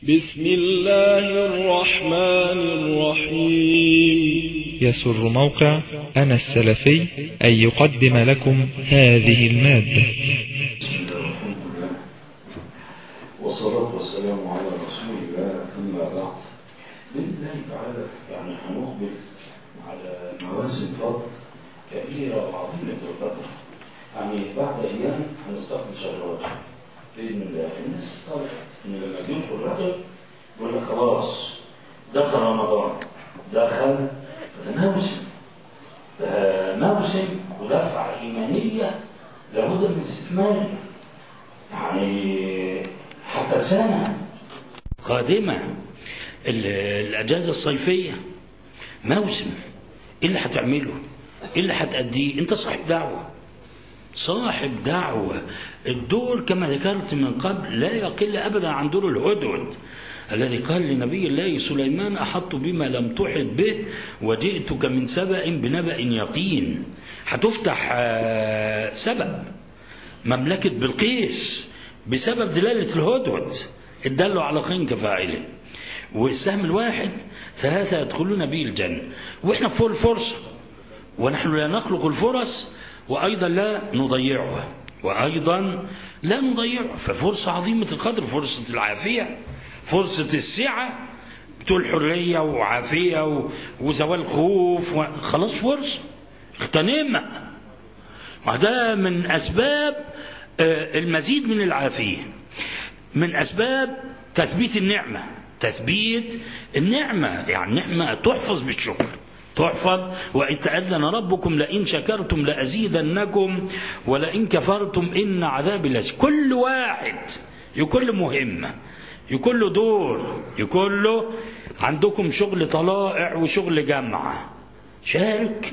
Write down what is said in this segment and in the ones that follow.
بسم الله الرحمن الرحيم يسر موقع أنا السلفي أن يقدم لكم هذه المادة والصلاة والسلام على رسول الله أما بعد بإذن الله تعالى يعني هنقبل على مواسم فضل كبيرة وعظيمة القدر يعني بعد أيام هنستقبل شهر رجب بإذن الله الناس صالحت إن لما بيدخل رجب يقول لك خلاص دخل رمضان دخل ده موسم ده موسم ودفعة إيمانية لابد من استثمارها يعني حتى سنة قادمة الأجازة الصيفية موسم إيه اللي هتعمله إيه اللي هتأديه أنت صاحب دعوة صاحب دعوة الدور كما ذكرت من قبل لا يقل أبدا عن دور الهدهد الذي قال لنبي الله سليمان أحط بما لم تحط به وجئتك من سبأ بنبأ يقين هتفتح سبأ مملكة بلقيس بسبب دلالة الهدهد ادلوا على خين كفاعله والسهم الواحد ثلاثة يدخلون به الجنة واحنا فوق الفرصة ونحن لا نخلق الفرص وأيضا لا نضيعها وأيضا لا نضيعها ففرصة عظيمة القدر فرصة العافية فرصة السعة بتقول حرية وعافية وزوال خوف خلاص فرصة اغتنمها وده من أسباب المزيد من العافية من أسباب تثبيت النعمة تثبيت النعمة يعني النعمة تحفظ بالشكر تحفظ وإن تأذن ربكم لئن شكرتم لأزيدنكم ولئن كفرتم إن عذابي لشديد كل واحد يكون له مهمة يكون له دور يكون له عندكم شغل طلائع وشغل جامعة شارك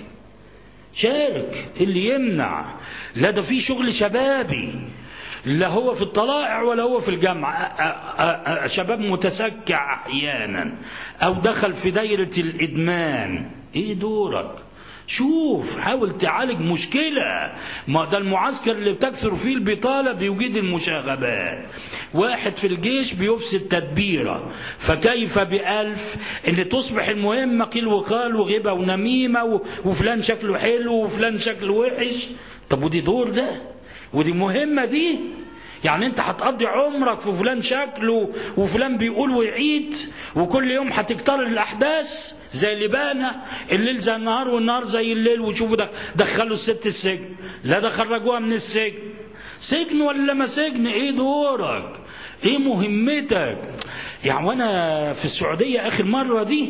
شارك اللي يمنع لا ده في شغل شبابي لا هو في الطلائع ولا هو في الجامعة شباب متسكع أحيانا أو دخل في دايرة الإدمان إيه دورك شوف حاول تعالج مشكلة ما ده المعسكر اللي بتكثر فيه البطالة بيوجد المشاغبات واحد في الجيش بيفسد تدبيره فكيف بألف ان تصبح المهمة قيل وقال وغيبة ونميمة وفلان شكله حلو وفلان شكله وحش طب ودي دور ده ودي مهمة دي يعني انت هتقضي عمرك في فلان شكله وفلان بيقول ويعيد وكل يوم هتكتر الاحداث زي لبانة الليل زي النهار والنهار زي الليل وشوفوا ده دخلوا الست السجن لا ده خرجوها من السجن سجن ولا ما سجن ايه دورك ايه مهمتك يعني وانا في السعودية اخر مرة دي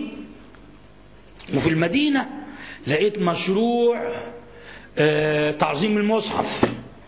وفي المدينة لقيت مشروع اه تعظيم المصحف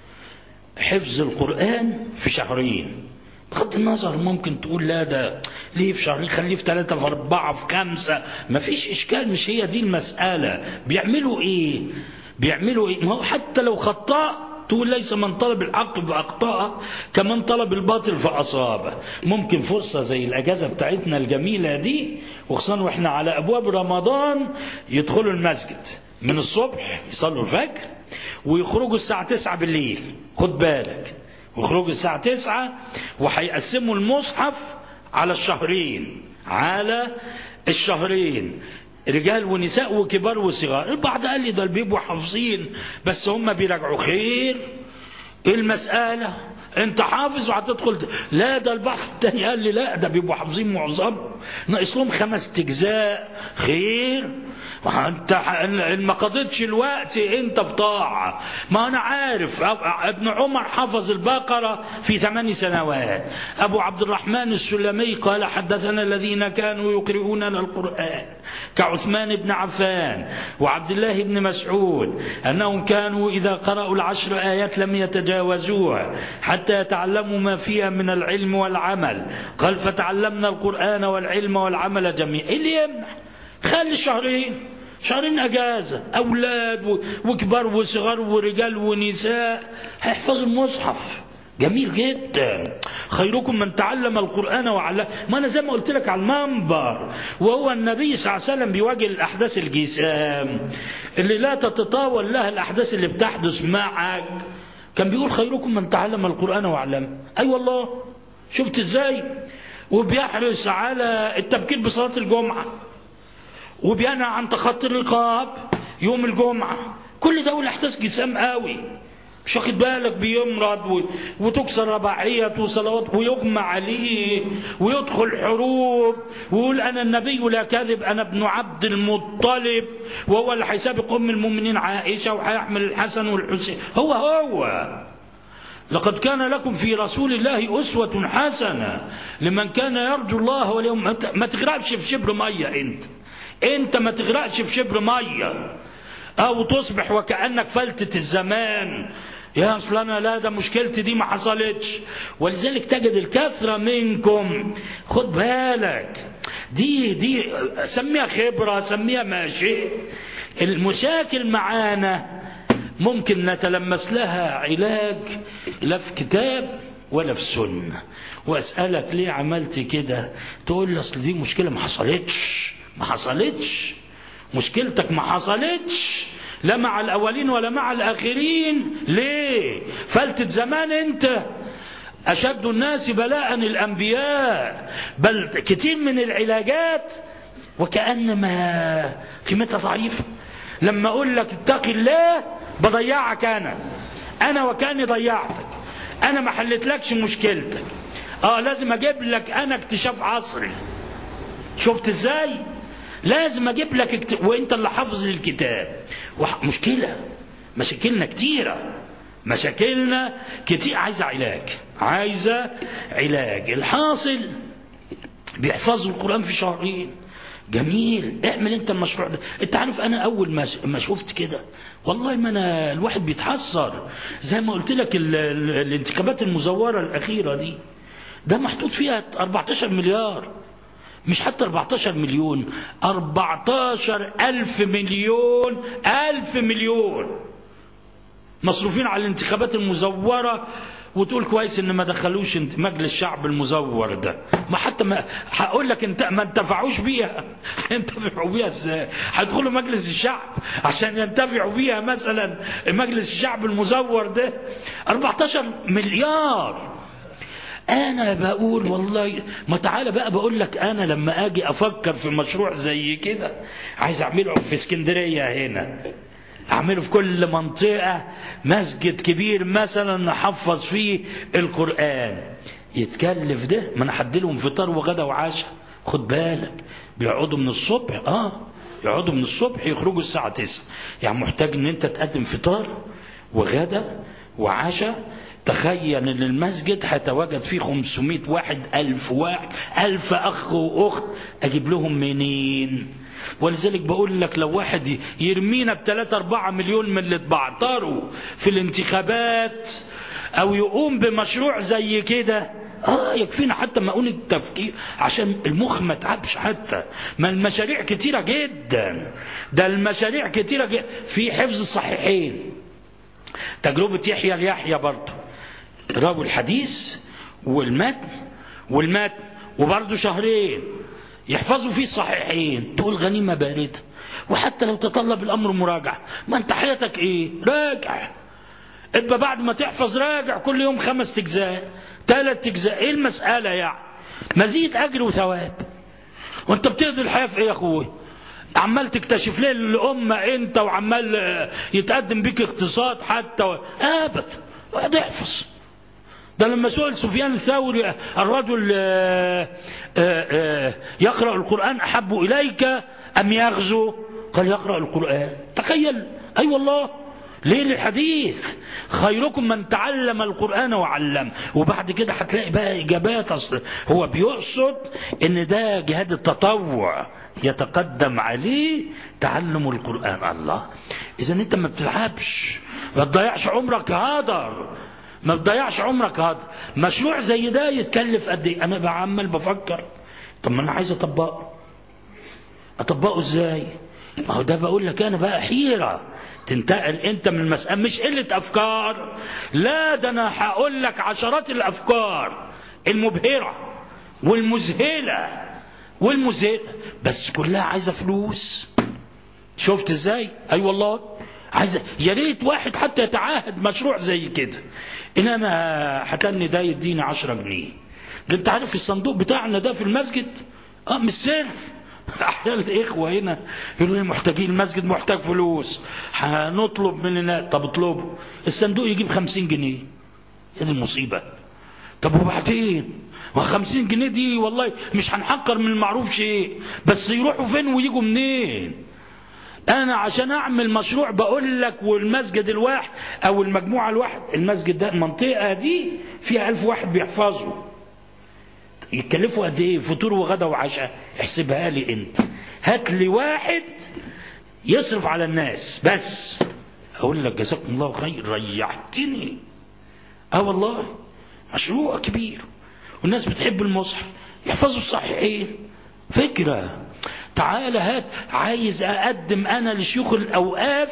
حفظ القرآن في شهرين بغض النظر ممكن تقول لا ده ليه في شهرين خليه في ثلاثة في أربعة في خمسة ما فيش إشكال مش هي دي المسألة بيعملوا إيه بيعملوا إيه ما هو حتى لو خطأ تقول ليس من طلب الحق فأخطأ كمن طلب الباطل فأصابه ممكن فرصة زي الأجازة بتاعتنا الجميلة دي وخصوصا وإحنا على أبواب رمضان يدخلوا المسجد من الصبح يصلوا الفجر ويخرجوا الساعة تسعة بالليل خد بالك ويخرجوا الساعة تسعة وهيقسموا المصحف على الشهرين على الشهرين رجال ونساء وكبار وصغار البعض قال لي ده بيبقوا حافظين بس هم بيراجعوا خير ايه المسألة انت حافظ وهتدخل لا ده البعض التاني قال لي لا ده بيبقوا حافظين معظم ناقص لهم خمس اجزاء خير انت ما قضيتش الوقت انت في طاعة ما انا عارف ابن عمر حفظ البقرة في ثمان سنوات ابو عبد الرحمن السلمي قال حدثنا الذين كانوا يقرؤوننا القرآن كعثمان بن عفان وعبد الله بن مسعود انهم كانوا اذا قرأوا العشر ايات لم يتجاوزوها حتى يتعلموا ما فيها من العلم والعمل قال فتعلمنا القرآن والعلم والعمل جميعا اللي يمنع خلي شهرين شهرين أجازة أولاد وكبار وصغار ورجال ونساء هيحفظوا المصحف جميل جدا خيركم من تعلم القرآن وعلم ما أنا زي ما قلت لك على المنبر وهو النبي صلى الله عليه وسلم بيواجه الأحداث الجسام اللي لا تتطاول لها الأحداث اللي بتحدث معك كان بيقول خيركم من تعلم القرآن وعلم أي أيوة والله شفت ازاي وبيحرص على التبكير بصلاة الجمعة وبينهى عن تخطي الرقاب يوم الجمعة كل ده والأحداث جسام قوي مش واخد بالك بيمرض و... وتكسر رباعية وصلوات ويغمى عليه ويدخل حروب ويقول أنا النبي لا كاذب أنا ابن عبد المطلب وهو اللي هيسابق أم المؤمنين عائشة وهيحمل الحسن والحسين هو هو لقد كان لكم في رسول الله أسوة حسنة لمن كان يرجو الله واليوم ما تغرقش في شبر مية أنت أنت ما تغرقش في شبر مية أو تصبح وكأنك فلتة الزمان يا أصل أنا لا ده مشكلتي دي ما حصلتش ولذلك تجد الكثرة منكم خد بالك دي دي سميها خبرة سميها ماشي المشاكل معانا ممكن نتلمس لها علاج لا في كتاب ولا في سنة وأسألك ليه عملت كده تقول لي أصل دي مشكلة ما حصلتش ما حصلتش مشكلتك ما حصلتش لا مع الأولين ولا مع الآخرين ليه فلتة زمان أنت أشد الناس بلاء الأنبياء بل كتير من العلاجات وكأنما قيمتها ضعيفة لما أقول لك اتقي الله بضيعك أنا أنا وكأني ضيعتك أنا ما حلتلكش مشكلتك آه لازم أجيب لك أنا اكتشاف عصري شفت إزاي لازم أجيب لك اكت... وأنت اللي حافظ الكتاب وح... مشكلة مشاكلنا كتيرة مشاكلنا كتير عايزة علاج عايزة علاج الحاصل بيحفظوا القرآن في شهرين جميل اعمل انت المشروع ده انت عارف انا اول ما ما شفت كده والله ما انا الواحد بيتحسر زي ما قلت لك ال... ال... الانتخابات المزوره الاخيره دي ده محطوط فيها 14 مليار مش حتى 14 مليون 14 ألف مليون ألف مليون مصروفين على الانتخابات المزورة وتقول كويس ان ما دخلوش مجلس الشعب المزور ده ما حتى ما هقول لك انت ما انتفعوش بيها ينتفعوا بيها ازاي هيدخلوا مجلس الشعب عشان ينتفعوا بيها مثلا مجلس الشعب المزور ده 14 مليار انا بقول والله ما تعالى بقى بقول لك انا لما اجي افكر في مشروع زي كده عايز اعمله في اسكندريه هنا اعمله في كل منطقه مسجد كبير مثلا نحفظ فيه القران يتكلف ده ما انا هديلهم فطار وغدا وعشاء خد بالك بيقعدوا من الصبح اه يقعدوا من الصبح يخرجوا الساعه 9 يعني محتاج ان انت تقدم فطار وغدا وعشاء تخيل ان المسجد هيتواجد فيه 500 واحد ألف واحد ألف أخ وأخت أجيب لهم منين ولذلك بقول لك لو واحد يرمينا بثلاثة أربعة مليون من اللي اتبعتروا في الانتخابات أو يقوم بمشروع زي كده اه يكفينا حتى مؤونة التفكير عشان المخ ما تعبش حتى ما المشاريع كتيرة جدا ده المشاريع كتيرة جدا في حفظ الصحيحين تجربة يحيى ليحيى برضه راوي الحديث والمتن والمتن وبرضه شهرين يحفظوا فيه الصحيحين تقول غنيمة باردة وحتى لو تطلب الأمر مراجعة ما انت حياتك ايه راجع ابقى بعد ما تحفظ راجع كل يوم خمس اجزاء ثلاث اجزاء ايه المسألة يعني مزيد اجر وثواب وانت بتقضي الحياة في ايه يا اخوي عمال تكتشف ليه الأمة انت وعمال يتقدم بيك اقتصاد حتى و... ابدا واحد يحفظ ده لما سئل سفيان الثوري الرجل يقرأ القرآن أحب إليك أم يغزو قال يقرأ القرآن تخيل أي أيوة والله ليه للحديث خيركم من تعلم القرآن وعلم وبعد كده هتلاقي بقى إجابات أصل هو بيقصد إن ده جهاد التطوع يتقدم عليه تعلم القرآن الله إذا أنت ما بتلعبش ما تضيعش عمرك هدر ما تضيعش عمرك هذا مشروع زي ده يتكلف قد ايه انا بعمل بفكر طب ما انا عايز اطبقه اطبقه ازاي ما هو ده بقول لك انا بقى حيره تنتقل انت من المسألة مش قلة افكار لا ده انا هقول لك عشرات الافكار المبهرة والمذهلة والمذهلة بس كلها عايزة فلوس شفت ازاي اي أيوة والله عايز يا ريت واحد حتى يتعاهد مشروع زي كده ان انا هتني ده يديني 10 جنيه ده انت عارف الصندوق بتاعنا ده في المسجد اه مش سر احيانا الاخوه هنا يقولوا لي محتاجين المسجد محتاج فلوس هنطلب من الناس طب اطلبوا الصندوق يجيب خمسين جنيه هذه المصيبه طب وبعدين ما 50 جنيه دي والله مش هنحقر من المعروف شيء بس يروحوا فين ويجوا منين انا عشان اعمل مشروع بقول لك والمسجد الواحد او المجموعه الواحد المسجد ده المنطقه دي فيها ألف واحد بيحفظوا يتكلفوا قد ايه فطور وغدا وعشاء احسبها لي انت هات لي واحد يصرف على الناس بس اقول لك جزاكم الله خير ريحتني اه والله مشروع كبير والناس بتحب المصحف يحفظوا الصحيحين فكرة تعال هات عايز أقدم أنا لشيوخ الأوقاف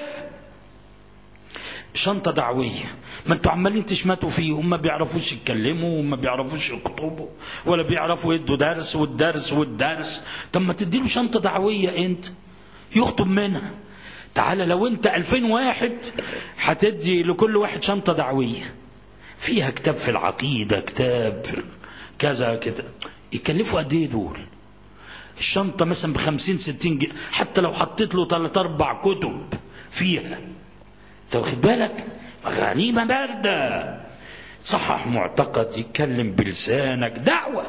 شنطة دعوية ما انتوا عمالين تشمتوا فيهم ما بيعرفوش يتكلموا وما بيعرفوش يخطبوا ولا بيعرفوا يدوا درس والدرس والدرس طب ما تديله شنطة دعوية انت يخطب منها تعالى لو انت 2000 واحد هتدي لكل واحد شنطة دعوية فيها كتاب في العقيدة كتاب كذا كده يكلفوا قد ايه دول الشنطة مثلا بخمسين ستين جنيه حتى لو حطيت له ثلاث أربع كتب فيها انت واخد بالك غنيمة باردة صحح معتقد يتكلم بلسانك دعوة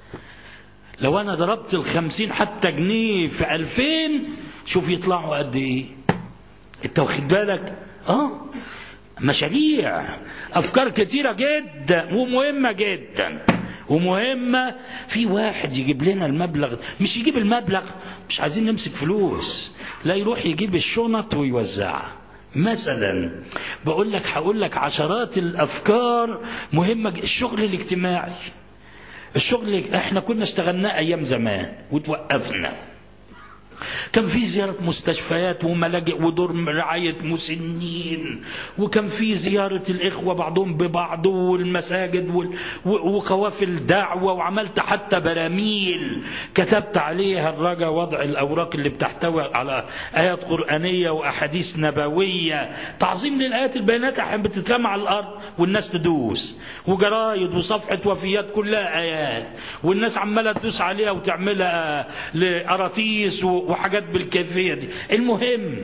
لو أنا ضربت الخمسين حتى جنيه في ألفين شوف يطلعوا قد إيه انت واخد بالك اه مشاريع أفكار كتيرة جدا ومهمة جدا ومهمة في واحد يجيب لنا المبلغ مش يجيب المبلغ مش عايزين نمسك فلوس لا يروح يجيب الشنط ويوزعها مثلا بقول لك هقول لك عشرات الافكار مهمه الشغل الاجتماعي الشغل احنا كنا اشتغلناه ايام زمان وتوقفنا كان في زيارة مستشفيات وملاجئ ودور رعاية مسنين وكان في زيارة الإخوة بعضهم ببعض والمساجد وقوافل دعوة وعملت حتى براميل كتبت عليها الرجا وضع الأوراق اللي بتحتوي على آيات قرآنية وأحاديث نبوية تعظيم للآيات البيانات أحيانا بتترمى على الأرض والناس تدوس وجرايد وصفحة وفيات كلها آيات والناس عمالة تدوس عليها وتعملها لقراطيس وحاجات بالكيفية دي المهم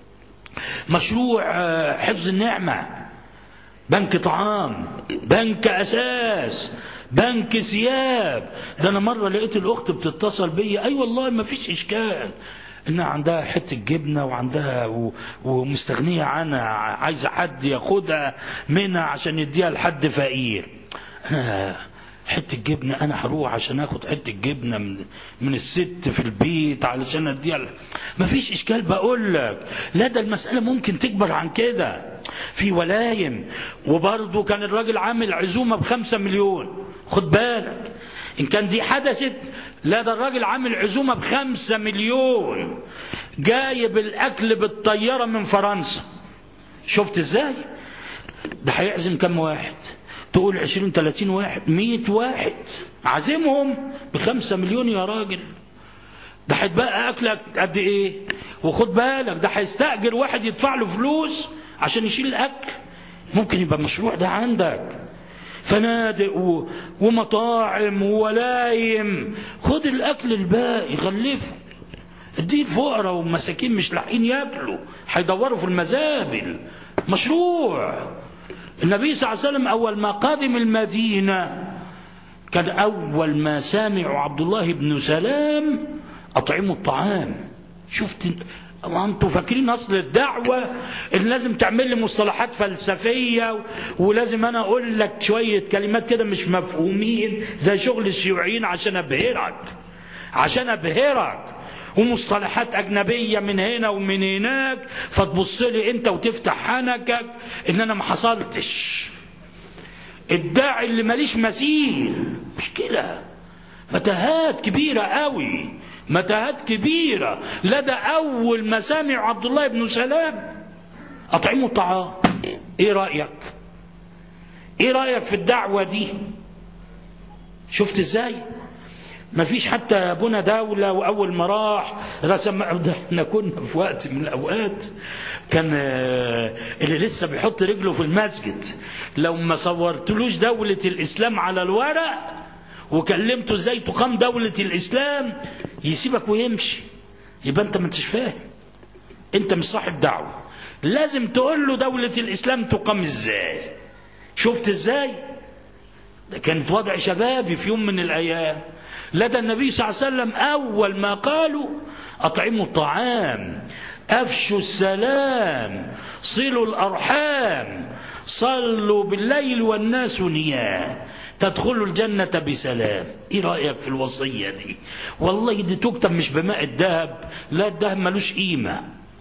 مشروع حفظ النعمة بنك طعام بنك أساس بنك ثياب ده أنا مرة لقيت الأخت بتتصل بيا أي أيوة والله ما فيش إشكال إنها عندها حتة جبنة وعندها و... ومستغنية عنها عايزة حد ياخدها منها عشان يديها لحد فقير أنا حته جبنه انا هروح عشان اخد حته جبنه من من الست في البيت علشان اديها مفيش اشكال بقول لك لا ده المساله ممكن تكبر عن كده في ولايم وبرضه كان الراجل عامل عزومه بخمسة مليون خد بالك ان كان دي حدثت لا ده الراجل عامل عزومه بخمسة مليون جايب الاكل بالطياره من فرنسا شفت ازاي ده هيعزم كم واحد تقول عشرين تلاتين واحد مية واحد عازمهم بخمسة مليون يا راجل ده هيتبقى أكلك قد إيه وخد بالك ده هيستأجر واحد يدفع له فلوس عشان يشيل الأكل ممكن يبقى المشروع ده عندك فنادق و... ومطاعم وولايم خد الأكل الباقي غلفه اديه الفقراء والمساكين مش لاحقين ياكلوا هيدوروا في المزابل مشروع النبي صلى الله عليه وسلم أول ما قادم المدينة كان أول ما سامع عبد الله بن سلام أطعموا الطعام شفت وانتوا فاكرين اصل الدعوة اللي لازم تعمل لي مصطلحات فلسفية ولازم انا اقول لك شوية كلمات كده مش مفهومين زي شغل الشيوعيين عشان ابهرك عشان ابهرك ومصطلحات أجنبية من هنا ومن هناك فتبص لي أنت وتفتح حنكك إن أنا ما حصلتش الداعي اللي ماليش مثيل مشكلة متاهات كبيرة قوي متاهات كبيرة لدى أول مسامع عبد الله بن سلام أطعموا الطعام إيه رأيك إيه رأيك في الدعوة دي شفت إزاي ما فيش حتى بنى دولة وأول ما راح رسم احنا كنا في وقت من الأوقات كان اللي لسه بيحط رجله في المسجد لو ما صورتلوش دولة الإسلام على الورق وكلمته ازاي تقام دولة الاسلام يسيبك ويمشي يبقى انت ما انتش فاهم انت مش صاحب دعوة لازم تقول له دولة الاسلام تقام ازاي شفت ازاي ده كانت وضع شبابي في يوم من الايام لدى النبي صلى الله عليه وسلم اول ما قالوا اطعموا الطعام افشوا السلام صلوا الارحام صلوا بالليل والناس نيام تدخلوا الجنة بسلام ايه رأيك في الوصية دي والله دي تكتب مش بماء الذهب لا الذهب ملوش قيمة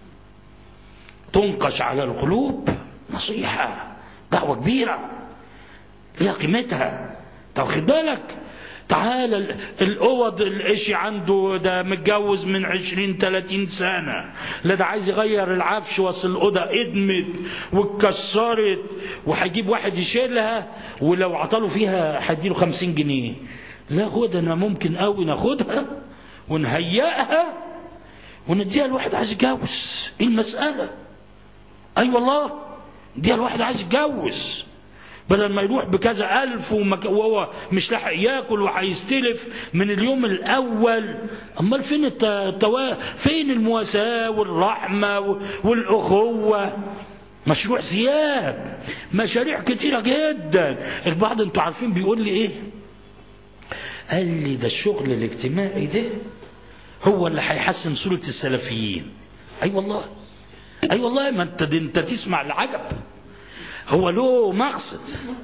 تنقش على القلوب نصيحة دعوة كبيرة ليها قيمتها طب خد بالك تعالى ال- الاوض الاشي عنده ده متجوز من عشرين تلاتين سنة لا ده عايز يغير العفش واصل الاوضه ادمت واتكسرت وهيجيب واحد يشيلها ولو عطاله فيها هيديله خمسين جنيه لا خد انا ممكن قوي ناخدها ونهيئها ونديها لواحد عايز يتجوز ايه المسألة اي والله نديها لواحد عايز يتجوز بدل ما يروح بكذا ألف ومك... وهو مش لاحق ياكل وهيستلف من اليوم الأول أمال فين الت... التوا... فين المواساة والرحمة و... والأخوة مشروع ثياب مشاريع كتيرة جدا البعض انتوا عارفين بيقول لي ايه قال لي ده الشغل الاجتماعي ده هو اللي هيحسن صورة السلفيين اي أيوة والله اي أيوة والله ما انت انت تسمع العجب هو له مقصد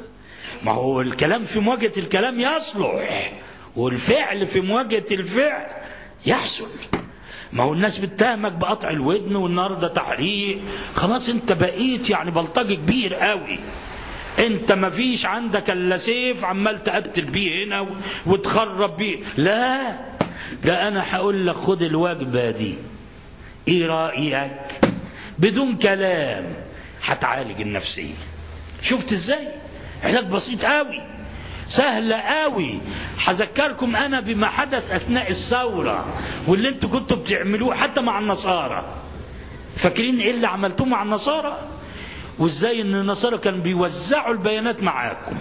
ما هو الكلام في مواجهة الكلام يصلح والفعل في مواجهة الفعل يحصل ما هو الناس بتتهمك بقطع الودن والنهارده تحريق خلاص انت بقيت يعني بلطجي كبير قوي انت ما فيش عندك الا سيف عمال تقتل بيه هنا وتخرب بيه لا ده انا هقول لك خد الوجبه دي ايه رايك بدون كلام هتعالج النفسيه شفت ازاي علاج بسيط قوي سهل قوي هذكركم انا بما حدث اثناء الثوره واللي انتوا كنتوا بتعملوه حتى مع النصارى فاكرين ايه اللي عملتوه مع النصارى وازاي ان النصارى كانوا بيوزعوا البيانات معاكم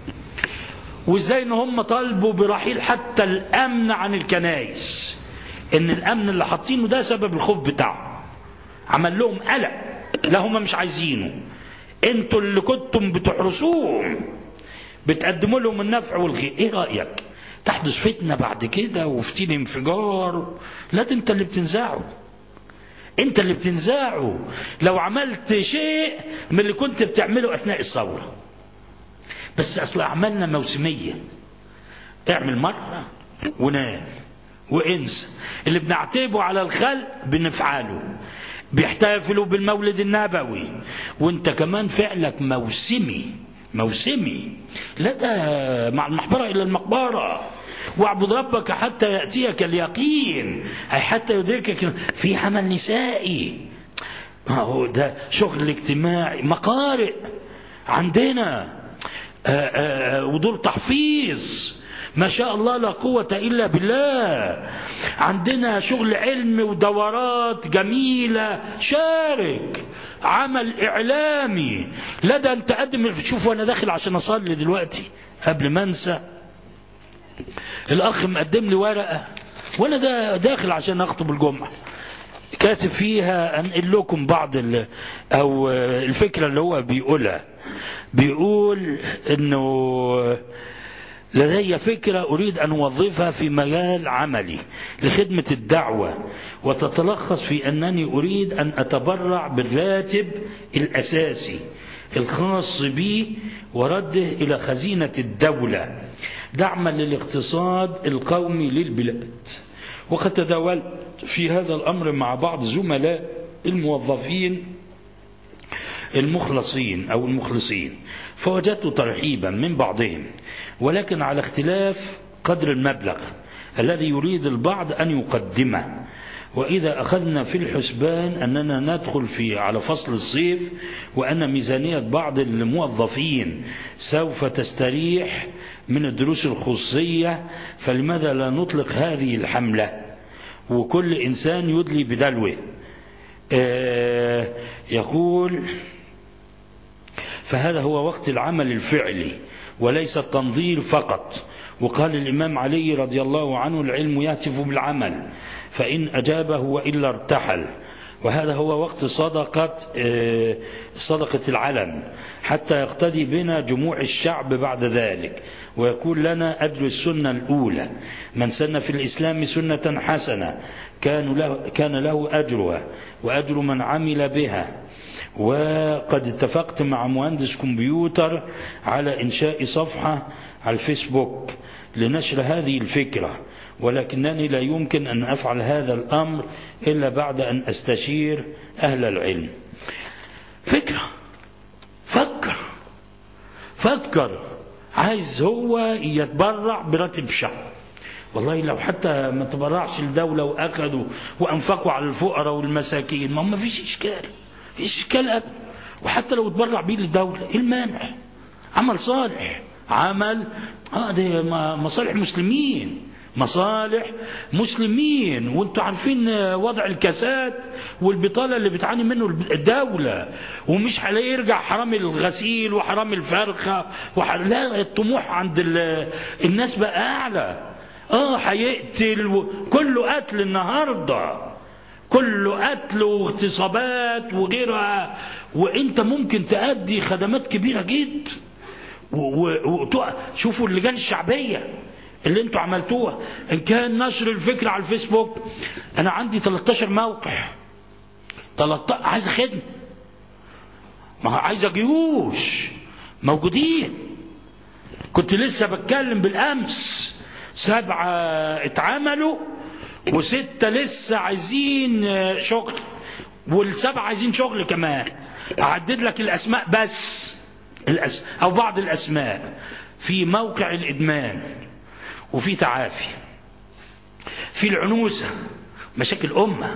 وازاي ان هم طالبوا برحيل حتى الامن عن الكنائس ان الامن اللي حاطينه ده سبب الخوف بتاعهم عمل لهم قلق لا هم مش عايزينه انتوا اللي كنتم بتحرسوهم بتقدموا لهم النفع والخير ايه رايك تحدث فتنه بعد كده وفتيل انفجار لا ده انت اللي بتنزعه انت اللي بتنزعه لو عملت شيء من اللي كنت بتعمله اثناء الثوره بس اصل اعمالنا موسميه اعمل مره ونام وانسى اللي بنعتبه على الخلق بنفعله بيحتفلوا بالمولد النبوي وانت كمان فعلك موسمي موسمي لا ده مع المحبرة إلى المقبرة واعبد ربك حتى يأتيك اليقين أي حتى يدركك في عمل نسائي ما هو ده شغل اجتماعي مقارئ عندنا آآ آآ ودور تحفيظ ما شاء الله لا قوة إلا بالله عندنا شغل علم ودورات جميلة شارك عمل إعلامي لا ده أنت قدم شوف وأنا داخل عشان أصلي دلوقتي قبل ما أنسى الأخ مقدم لي ورقة وأنا ده داخل عشان أخطب الجمعة كاتب فيها أنقل لكم بعض أو الفكرة اللي هو بيقولها بيقول إنه لدي فكرة أريد أن أوظفها في مجال عملي لخدمة الدعوة وتتلخص في أنني أريد أن أتبرع بالراتب الأساسي الخاص بي ورده إلى خزينة الدولة دعما للاقتصاد القومي للبلاد وقد تداولت في هذا الأمر مع بعض زملاء الموظفين المخلصين أو المخلصين فوجدت ترحيبا من بعضهم ولكن على اختلاف قدر المبلغ الذي يريد البعض أن يقدمه وإذا أخذنا في الحسبان أننا ندخل في على فصل الصيف وأن ميزانية بعض الموظفين سوف تستريح من الدروس الخصوصية فلماذا لا نطلق هذه الحملة وكل إنسان يدلي بدلوه آه يقول فهذا هو وقت العمل الفعلي وليس التنظير فقط وقال الإمام علي رضي الله عنه العلم يهتف بالعمل فإن أجابه وإلا ارتحل وهذا هو وقت صدقة صدقة العلم حتى يقتدي بنا جموع الشعب بعد ذلك ويكون لنا أجر السنة الأولى من سن في الإسلام سنة حسنة كان له, كان له أجرها وأجر من عمل بها وقد اتفقت مع مهندس كمبيوتر على إنشاء صفحة على الفيسبوك لنشر هذه الفكرة ولكنني لا يمكن أن أفعل هذا الأمر إلا بعد أن أستشير أهل العلم فكرة فكر فكر عايز هو يتبرع براتب شهر والله لو حتى ما تبرعش الدولة وأخذوا وأنفقوا على الفقراء والمساكين ما ما فيش إشكال فيش إشكال أبدا وحتى لو تبرع بيه للدولة إيه المانع عمل صالح عمل اه ده مصالح مسلمين مصالح مسلمين وانتوا عارفين وضع الكاسات والبطالة اللي بتعاني منه الدولة ومش هيرجع حرام الغسيل وحرام الفرخة وح... لا الطموح عند ال... الناس بقى أعلى اه هيقتل و... كله قتل النهاردة كله قتل واغتصابات وغيرها وانت ممكن تأدي خدمات كبيرة جدا و... و... شوفوا اللجان الشعبية اللي انتوا عملتوها ان كان نشر الفكرة على الفيسبوك انا عندي 13 موقع 13 عايز خدمة ما عايز جيوش موجودين كنت لسه بتكلم بالامس سبعة اتعملوا وستة لسه عايزين شغل والسبعة عايزين شغل كمان اعدد لك الاسماء بس الأس... او بعض الاسماء في موقع الادمان وفي تعافي في العنوسة مشاكل أمة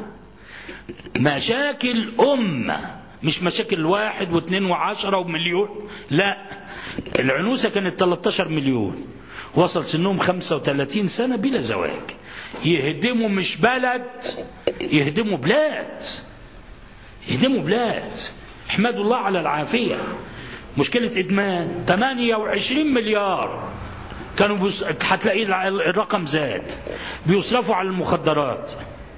مشاكل أمة مش مشاكل واحد واثنين وعشرة ومليون لا العنوسة كانت 13 مليون وصل سنهم 35 سنة بلا زواج يهدموا مش بلد يهدموا بلاد يهدموا بلاد احمدوا الله على العافية مشكلة إدمان 28 مليار كانوا بيص... هتلاقي الرقم زاد بيصرفوا على المخدرات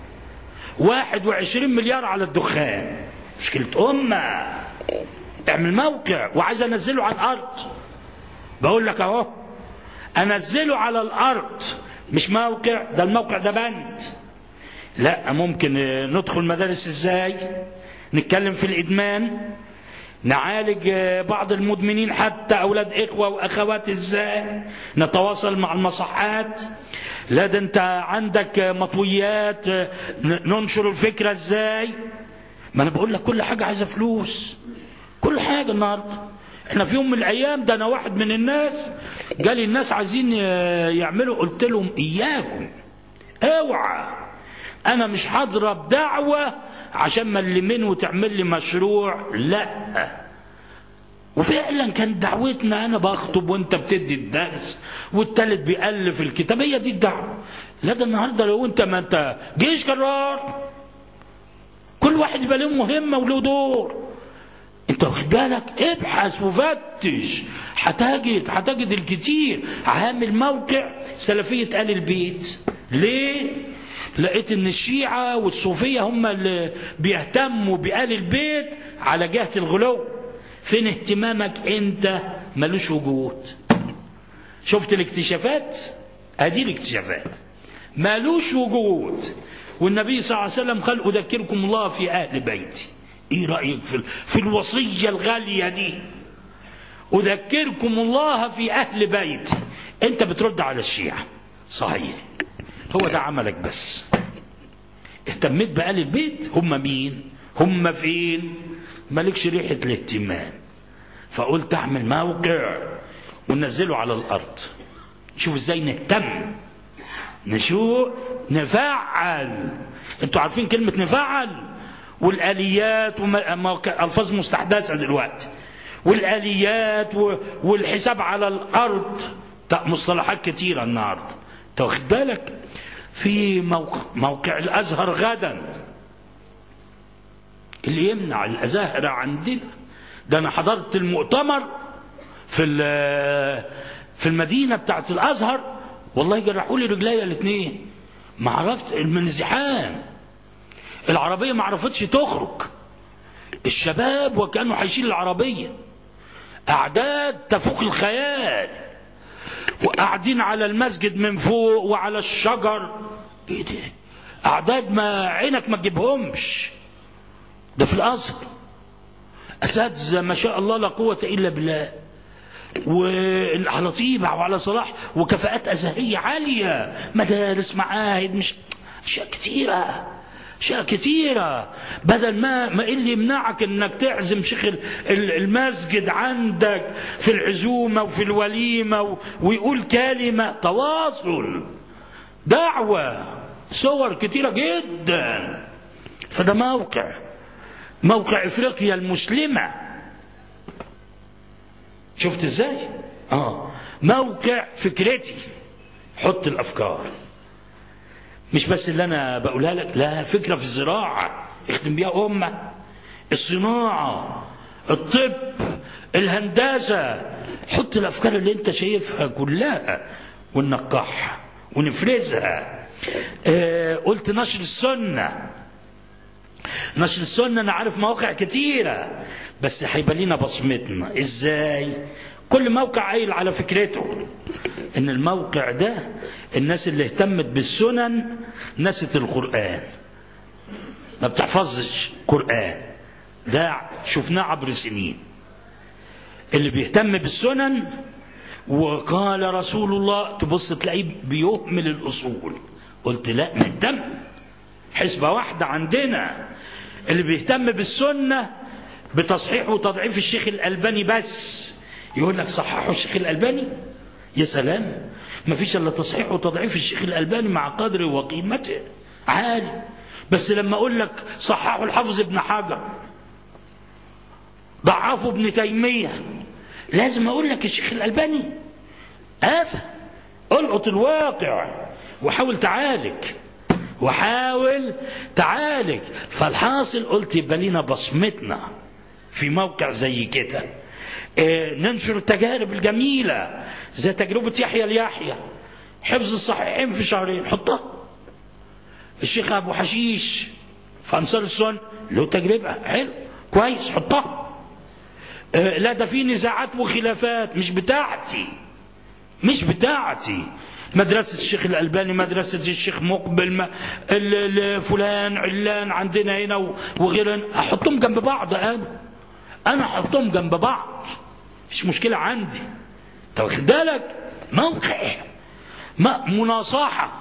21 مليار على الدخان مشكلة أمة اعمل موقع وعايز انزله على الأرض بقول لك اهو انزله على الأرض مش موقع ده الموقع ده بند لا ممكن ندخل مدارس ازاي نتكلم في الإدمان نعالج بعض المدمنين حتى أولاد إخوة وأخوات إزاي نتواصل مع المصحات لا ده أنت عندك مطويات ننشر الفكرة إزاي ما أنا بقول لك كل حاجة عايزة فلوس كل حاجة النهاردة احنا في يوم من الأيام ده أنا واحد من الناس جالي الناس عايزين يعملوا قلت لهم إياكم اوعى انا مش هضرب دعوة عشان ملمين وتعمل لي مشروع لا وفعلا كانت دعوتنا انا بخطب وانت بتدي الدرس والتالت بيألف الكتاب هي دي الدعوة لا ده النهارده لو انت ما انت جيش قرار كل واحد يبقى له مهمة وله دور انت واخد بالك ابحث وفتش هتجد هتجد الكتير عامل موقع سلفية آل البيت ليه لقيت ان الشيعة والصوفية هم اللي بيهتموا بآل البيت على جهة الغلو فين اهتمامك انت ملوش وجود شفت الاكتشافات ادي الاكتشافات ملوش وجود والنبي صلى الله عليه وسلم قال اذكركم الله في اهل بيتي ايه رأيك في, في الوصية الغالية دي اذكركم الله في اهل بيتي انت بترد على الشيعة صحيح هو ده عملك بس اهتميت بآل البيت هم مين هم فين مالكش ريحة الاهتمام فقلت اعمل موقع وننزله على الارض شوف ازاي نهتم نشوف نفعل انتوا عارفين كلمة نفعل والاليات والفاظ مستحدثة دلوقتي والاليات والحساب على الارض مصطلحات كتيرة النهارده انت واخد بالك في موقع, موقع الازهر غدا اللي يمنع الازاهرة عندنا ده انا حضرت المؤتمر في في المدينة بتاعت الازهر والله جرحوا لي رجليا الاثنين ما عرفت من الزحام العربية ما عرفتش تخرج الشباب وكانوا هيشيل العربية أعداد تفوق الخيال وقاعدين على المسجد من فوق وعلى الشجر ايه ده أعداد ما عينك ما تجيبهمش ده في الأزهر أساتذة ما شاء الله لا قوة إلا بالله وعلى طيبة وعلى صلاح وكفاءات أزهرية عالية مدارس معاهد مش أشياء كثيرة أشياء كثيرة بدل ما ما إيه اللي يمنعك إنك تعزم شيخ المسجد عندك في العزومة وفي الوليمة ويقول كلمة تواصل دعوة صور كثيرة جدا فده موقع موقع افريقيا المسلمة شفت ازاي اه موقع فكرتي حط الافكار مش بس اللي انا بقولها لك لا فكرة في الزراعة اخدم بيها امة الصناعة الطب الهندسة حط الافكار اللي انت شايفها كلها وننقحها ونفرزها آه قلت نشر السنه نشر السنة أنا عارف مواقع كتيرة بس هيبقى لينا بصمتنا إزاي كل موقع قايل على فكرته إن الموقع ده الناس اللي اهتمت بالسنن نست القرآن ما بتحفظش قرآن ده شفناه عبر سنين اللي بيهتم بالسنن وقال رسول الله تبص تلاقيه بيهمل الأصول قلت لا نهتم حسبة واحدة عندنا اللي بيهتم بالسنة بتصحيح وتضعيف الشيخ الألباني بس يقول لك صححوا الشيخ الألباني يا سلام ما فيش إلا تصحيح وتضعيف الشيخ الألباني مع قدره وقيمته عالي بس لما أقول لك صححوا الحافظ ابن حجر ضعفوا ابن تيمية لازم أقول لك الشيخ الألباني آفة القط الواقع وحاول تعالج وحاول تعالج فالحاصل قلت يبقى لينا بصمتنا في موقع زي كده اه ننشر التجارب الجميلة زي تجربة يحيى ليحيى حفظ الصحيحين في شهرين حطها الشيخ أبو حشيش في أنصار السنة له تجربة حلو كويس حطها اه لا ده في نزاعات وخلافات مش بتاعتي مش بتاعتي مدرسة الشيخ الألباني مدرسة الشيخ مقبل ما فلان علان عندنا هنا وغيرنا أحطهم جنب بعض أنا أنا أحطهم جنب بعض مش مشكلة عندي أنت واخد بالك موقع ما مناصحة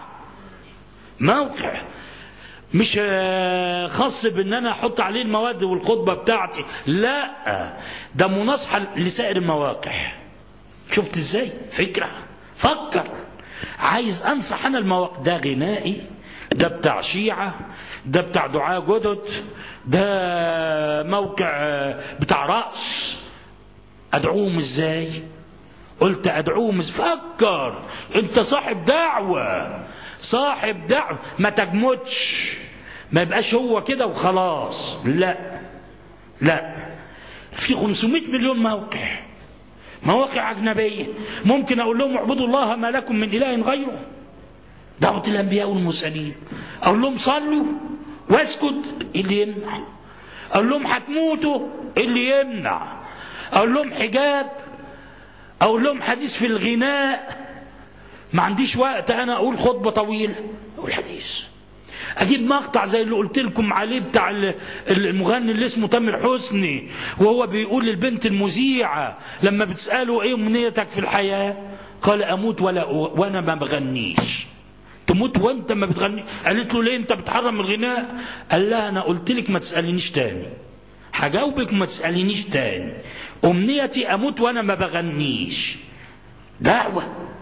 موقع مش خاص بان انا احط عليه المواد والخطبه بتاعتي لا ده مناصحه لسائر المواقع شفت ازاي فكره فكر عايز انصح انا المواقع ده غنائي ده بتاع شيعة ده بتاع دعاء جدد ده موقع بتاع رأس ادعوهم ازاي قلت ادعوهم فكر انت صاحب دعوة صاحب دعوة ما تجمدش ما يبقاش هو كده وخلاص لا لا في 500 مليون موقع مواقع أجنبية ممكن أقول لهم اعبدوا الله ما لكم من إله غيره دعوة الأنبياء والمرسلين أقول لهم صلوا واسكت اللي يمنع أقول لهم هتموتوا اللي يمنع أقول لهم حجاب أقول لهم حديث في الغناء ما عنديش وقت أنا أقول خطبة طويلة أقول حديث اجيب مقطع زي اللي قلت لكم عليه بتاع المغني اللي اسمه تامر حسني وهو بيقول للبنت المذيعه لما بتساله ايه امنيتك في الحياه قال اموت ولا وانا ما بغنيش تموت وانت ما بتغني قالت له ليه انت بتحرم الغناء قال لها انا قلت لك ما تسالينيش تاني هجاوبك ما تسالينيش تاني امنيتي اموت وانا ما بغنيش دعوه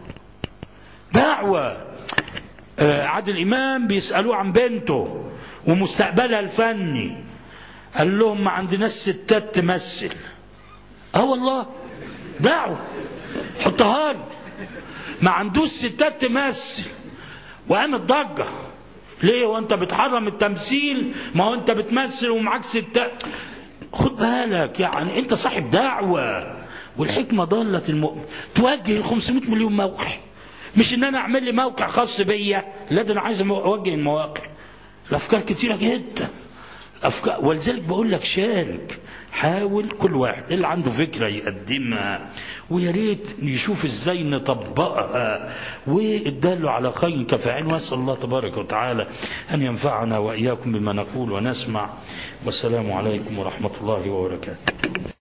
دعوه عادل إمام بيسألوه عن بنته ومستقبلها الفني قال لهم ما عندناش ستات تمثل اه والله دعوة حطها له ما عندوش ستات تمثل وقامت ضجة ليه وانت بتحرم التمثيل ما هو انت بتمثل ومعاك ستات خد بالك يعني انت صاحب دعوة والحكمة ضلت المؤمن توجه ال 500 مليون موقع مش ان انا اعمل لي موقع خاص بيا لا ده انا عايز اوجه المواقع الافكار كتيره جدا أفكار ولذلك بقول لك شارك حاول كل واحد اللي عنده فكرة يقدمها ويا ريت نشوف ازاي نطبقها والدال على خير كفاعل واسال الله تبارك وتعالى ان ينفعنا واياكم بما نقول ونسمع والسلام عليكم ورحمة الله وبركاته